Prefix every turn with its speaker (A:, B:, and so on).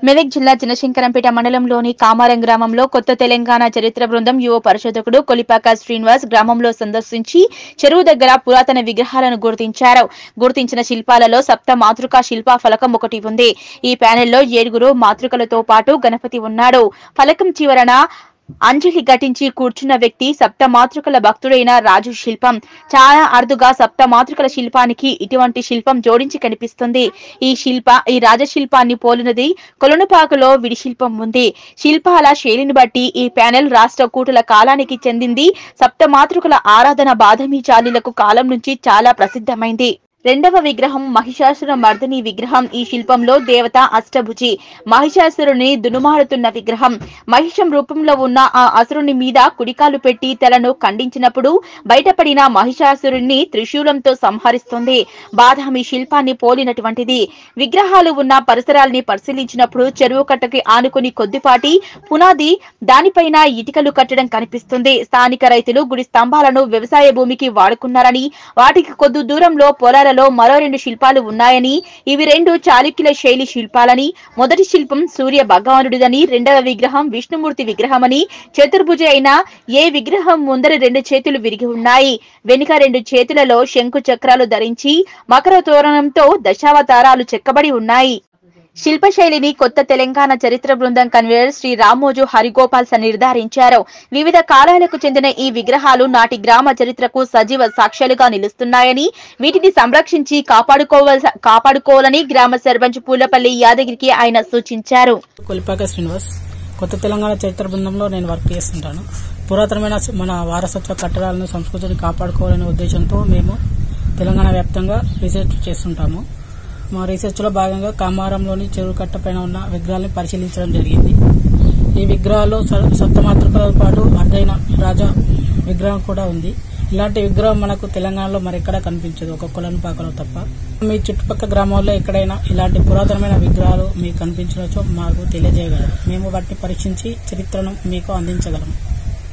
A: మెదక్ జిల్లా చినశంకరంపేట మండలంలోని కామారం గ్రామంలో కొత్త తెలంగాణ చరిత్ర బృందం యువ పరిశోధకుడు కొలిపాక శ్రీనివాస్ గ్రామంలో సందర్శించి చెరువు దగ్గర పురాతన విగ్రహాలను గుర్తించారు గుర్తించిన శిల్పాలలో సప్త మాతృకా శిల్ప ఫలకం ఒకటి ఉంది ఈ ప్యానెల్లో ఏడుగురు మాతృకలతో పాటు గణపతి ఉన్నాడు ఫలకం చివరన అంజలి ఘటించి కూర్చున్న వ్యక్తి సప్త మాతృకల భక్తుడైన రాజు శిల్పం చాలా అరుదుగా సప్త మాతృకల శిల్పానికి ఇటువంటి శిల్పం జోడించి కనిపిస్తుంది ఈ శిల్ప ఈ రాజశిల్పాన్ని పోలినది కొలనుపాకలో విడి శిల్పం ఉంది శిల్పాల శైలిని బట్టి ఈ ప్యానెల్ రాష్ట్ర కూటుల కాలానికి చెందింది సప్త మాతృకల ఆరాధన బాధమీ చాలీలకు కాలం నుంచి చాలా ప్రసిద్ధమైంది రెండవ విగ్రహం మహిషాసుర మర్దిని విగ్రహం ఈ శిల్పంలో దేవత అష్టభుజి మహిషాసురుని దునుమాడుతున్న విగ్రహం మహిషం రూపంలో ఉన్న ఆ అసురుని మీద కుడికాలు పెట్టి తలను ఖండించినప్పుడు బయటపడిన మహిషాసురుణ్ణి త్రిశూలంతో సంహరిస్తుంది బాదామి శిల్పాన్ని పోలినటువంటిది విగ్రహాలు ఉన్న పరిసరాల్ని పరిశీలించినప్పుడు చెరువు కట్టకి ఆనుకుని కొద్దిపాటి పునాది దానిపైన ఇటుకలు కట్టడం కనిపిస్తుంది స్థానిక రైతులు గుడి స్తంభాలను వ్యవసాయ భూమికి వాడుకున్నారని వాటికి కొద్ది దూరంలో పొలాలలో మరో రెండు శిల్పాలు ఉన్నాయని ఇవి రెండు చాళుక్యుల శైలి శిల్పాలని మొదటి శిల్పం సూర్య భగవానుడిదని రెండవ విగ్రహం విష్ణుమూర్తి విగ్రహమని చతుర్భుజ అయిన ఏ విగ్రహం ముందర రెండు చేతులు విరిగి ఉన్నాయి వెనుక రెండు చేతులలో శంకు చక్రాలు ధరించి మకర తోరణంతో దశావతారాలు చెక్కబడి ఉన్నాయి శిల్పశైలిని కొత్త తెలంగాణ చరిత్ర బృందం కన్వీనర్ శ్రీ రామోజు హరిగోపాల్ స నిర్ధారించారు వివిధ కాలాలకు చెందిన ఈ విగ్రహాలు నాటి గ్రామ చరిత్రకు సజీవ సాక్ష్యాలుగా నిలుస్తున్నాయని వీటిని సంరక్షించి కాపాడుకోవాల్సి కాపాడుకోవాలని గ్రామ సర్పంచ్ పూలపల్లి యాదగిరికి ఆయన సూచించారు
B: కొలిపాక శ్రీనివాస్ కొత్త తెలంగాణ చరిత్ర బృందంలో నేను వర్క్ చేస్తుంటాను పురాతనమైన మన వారసత్వ కట్టడాలను సంస్కృతిని కాపాడుకోవాలనే ఉద్దేశంతో మేము తెలంగాణ వ్యాప్తంగా రీసెర్చ్ చేస్తుంటాము మా రీసెర్చ్లో భాగంగా కామారంలోని చెరువు కట్ట పైన ఉన్న విగ్రహాలను పరిశీలించడం జరిగింది ఈ విగ్రహాల్లో స- సప్తమాతృకలతో పాటు అర్ధైన రాజా విగ్రహం కూడా ఉంది ఇలాంటి విగ్రహం మనకు తెలంగాణలో మరెక్కడా కనిపించదు ఒక కులను పాకలో తప్ప మీ చుట్టుపక్కల గ్రామాల్లో ఎక్కడైనా ఇలాంటి పురాతనమైన విగ్రహాలు మీకు కనిపించవచ్చో మాకు తెలియజేయగలరు మేము వాటిని పరీక్షించి చరిత్రను మీకు అందించగలము